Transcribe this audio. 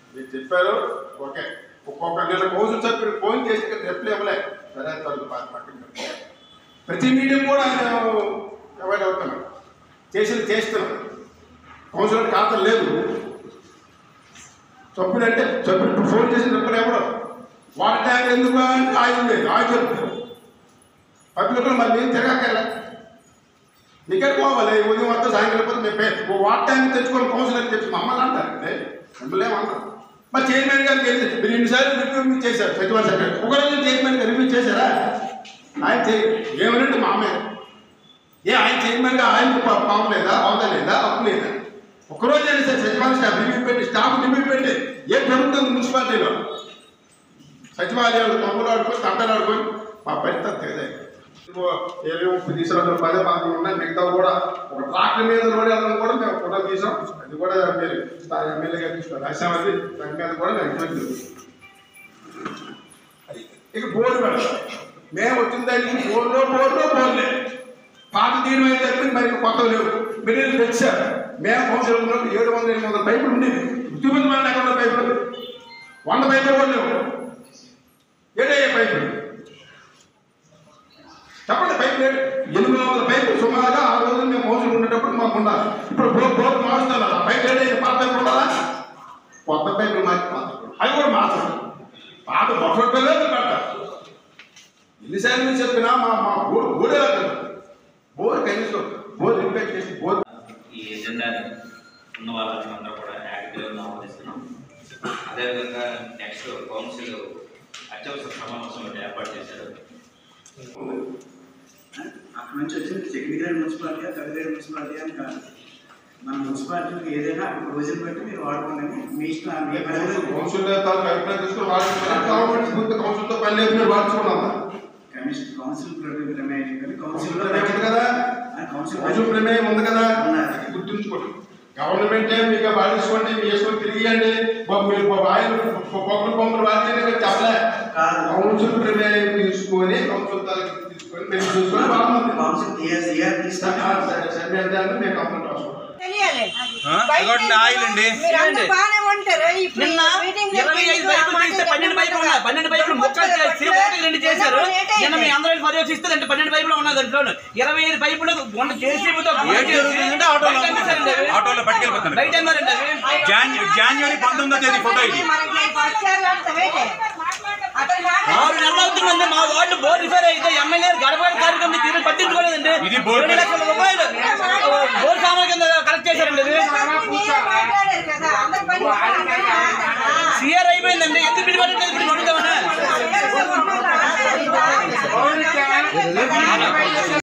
మీరు చెప్పారు ఓకే ఒక్కొక్క నెల కౌన్సిల్ సభ్యుడు ఫోన్ చేసి ఇక్కడ రిప్లై ఇవ్వలే సరే తరుగు పాత పక్కన పెట్టు. ప్రతి మీటింగ్ కూడా ఆయన అవాయిడ్ అవుతున్నాడు చేసి చేస్తున్నాడు కౌన్సిలర్ ఖాతా లేదు సభ్యుడు అంటే సభ్యుడు ఇప్పుడు ఫోన్ చేసి రిప్లై ఇవ్వడం వాటర్ ట్యాంక్ ఎందుకు అంటే ఆయిల్ లేదు ఆయిల్ చెప్తారు పబ్లిక్లో మరి మేము తిరగక్కర్లే ఇక్కడ పోవాలి ఉదయం వస్తే సాయంకాలం పోతే మేము పే- ఓ వాటర్ ట్యాంక్ తెచ్చుకొని కౌన్సిల్ అని చెప్పి మమ్మల్ని అంటారు అంటే మిమ్మల్ని ఏమన్నారు మరి చైర్మన్ గారికి వెళ్ళి మీరు ఎన్నిసార్లు రివ్యూ చేశారు సచివాలయ సెక్రటరీ ఒక రోజు చైర్మన్ గారు రివ్యూ చేశారా ఆయన చేయ ఏమనంటే మా అమ్మాయి ఏ ఆయన చైర్మన్గా ఆయనకు పా- పాపం లేదా హోదా లేదా అప్పు లేదా ఒకరోజు అయినా సరే సచివాలయ స్టాఫ్ రివ్యూ పెట్టి స్టాఫ్ రివ్యూ పెట్టి ఏం జరుగుతుంది మున్సిపాలిటీలో సచివాలయాలు తమ్ముడు ఆడుకొని తంటలు ఆడుకొని మా పరిస్థితి తెగదాయి ఏమో తీసుకురావడం పదే పదకొండు ఉన్నాయి మిగతా కూడా ఒక ట్రాక్టర్ మీద లోడ్ వెళ్ళడం కూడా మేము ఫోటో తీసాం అది కూడా మీరు ఎమ్మెల్యే గారు తీసుకున్నారు రాసాం అది దాని మీద కూడా మేము ఎంక్వైరీ చేస్తాం. ఇక బోర్డు పెడతాం మేము వచ్చిన దానికి బోర్డులో బోర్డులో బోర్డులే పాత తీయడం చెప్పింది మరి ఇంకా కొత్తవి లేవు మీరు తెచ్చారు మేము కౌన్సిల్ ఉన్నప్పుడు ఏడు వందల ఎనిమిది వందల పైపులు ఉండేవి చూపించమని మంది ఎక్కడ ఉన్న పైపులు వంద పైపులు కూడా లేవు ఏడయ్యే పైపులు చెప్పండి పైపు లేదు ఎనిమిది వందల పైపు సుమారుగా ఆ రోజు మేము మోసులు ఉండేటప్పుడు మాకు ఉండాలి ఇప్పుడు బోర్ బోర్ మారుస్తున్నారు ఆ పైపు ఏడయ్యే పాత పైపు ఉండాలా కొత్త పైపులు మార్చి పాత పైపులు. అవి కూడా మార్చాలి పాత బొట్ట పిల్లలు పెట్టాలి ఎన్నిసార్లు చెప్పినా మా మా బోర్ బోరే రాదు బోర్ కనీసం బోర్ రిపేర్ చేసి బోర్ ఈ ఎజెండాని ఉన్న వాళ్ళని అందరూ కూడా యాక్టివ్గా ఆమోదిస్తున్నాం అదేవిధంగా నెక్స్ట్ కౌన్సిల్ అత్యవసర సమావేశం ఒకటి ఏర్పాటు చేశారు అక్కడ నుంచి వచ్చింది second grade municipality third grade municipality అని కాదు మన మున్సిపాలిటీకి ఏదైనా అక్కడ రోజులు బట్టి మీరు వాడుకోండి మీ ఇష్టం మీ పని కౌన్సిల్ తాలూకు అభిప్రాయం తీసుకుని వాడుకుంటారు గవర్నమెంట్ పూర్తి కౌన్సిల్తో పని లేదు మీరు వాడుచుకున్నాం కమిషన్ కౌన్సిల్ ప్రమేయం ప్రమేయం కానీ కౌన్సిల్ కౌన్సిల్ ప్రమేయం ఉంది కదా కౌన్సిల్ కౌన్సిల్ ప్రమేయం ఉంది కదా ఉన్నది. గుర్తుంచుకోండి గవర్నమెంట్ మీకు వాడేసుకోండి మీ వేసుకొని తిరిగియండి బాబు మీరు బాబు ఆయన పొగలు పొంగులు వాడితే మీరు చెప్పలే కాదు. కౌన్సిల్ ప్రమేయం తీసుకొని కౌన్సిల్ తాలూకు తీసుకొని మీరు చూసుకొని బాగుంది కౌన్సిల్ టీఆర్ టీఆర్ తీసుకొని సరే సరే అంటే అంటే మేము కంప్లైంట్ రాసుకోండి తెలియాలి ఆ? అదిగోండి ఆయిల్ అండి. మీరు అందరూ బాగానే ఉంటారు ఇప్పుడు నిన్న మీటింగ్ ఇరవై ఐదు పైపులు తీస్తే పన్నెండు పైపులు ఉన్నాయి పన్నెండు పైపులు ముక్కలు చేసి ఒకటి రెండు చేశారు నిన్న మీ అందరూ పర్యవేక్షిస్తే అంటే పన్నెండు పైపులు ఉన్నాయి దాంట్లో ఇరవై ఐదు పైపులు వంద చేసి ఏంటి జరుగుతుందంటే ఆటోలో ఆటోలో పట్టుకెళ్ళిపోతున్నారు బయట అన్నారండి అవి జాన్ జనవరి పంతొమ్మిదో తేదీ ఫోటో ఇది మనకి వచ్చారు అంటావేంటి? అతను ఆరు నెలలు అవుతుందండి మా వార్డు బోర్డు రిపేర్ అయితే ఎమ్మెల్యే గడపడ కార్యక్రమం తీరు పట్టించుకోలేదండి ఇది బోర్డు రెండు లక్షల రూపాయలు బోర్డు సామాన్ కింద కలెక్ట్ చేశారండి ఇది మీరే మాట్లాడారు కదా అందరి పని మాట్లాడారు. సిఆర్ అయిపోయిందండి ఎందుకు బిడ్డ పట్టలేదు ఇప్పుడు అడుగుతామన్నా చేసే ఉన్నారా?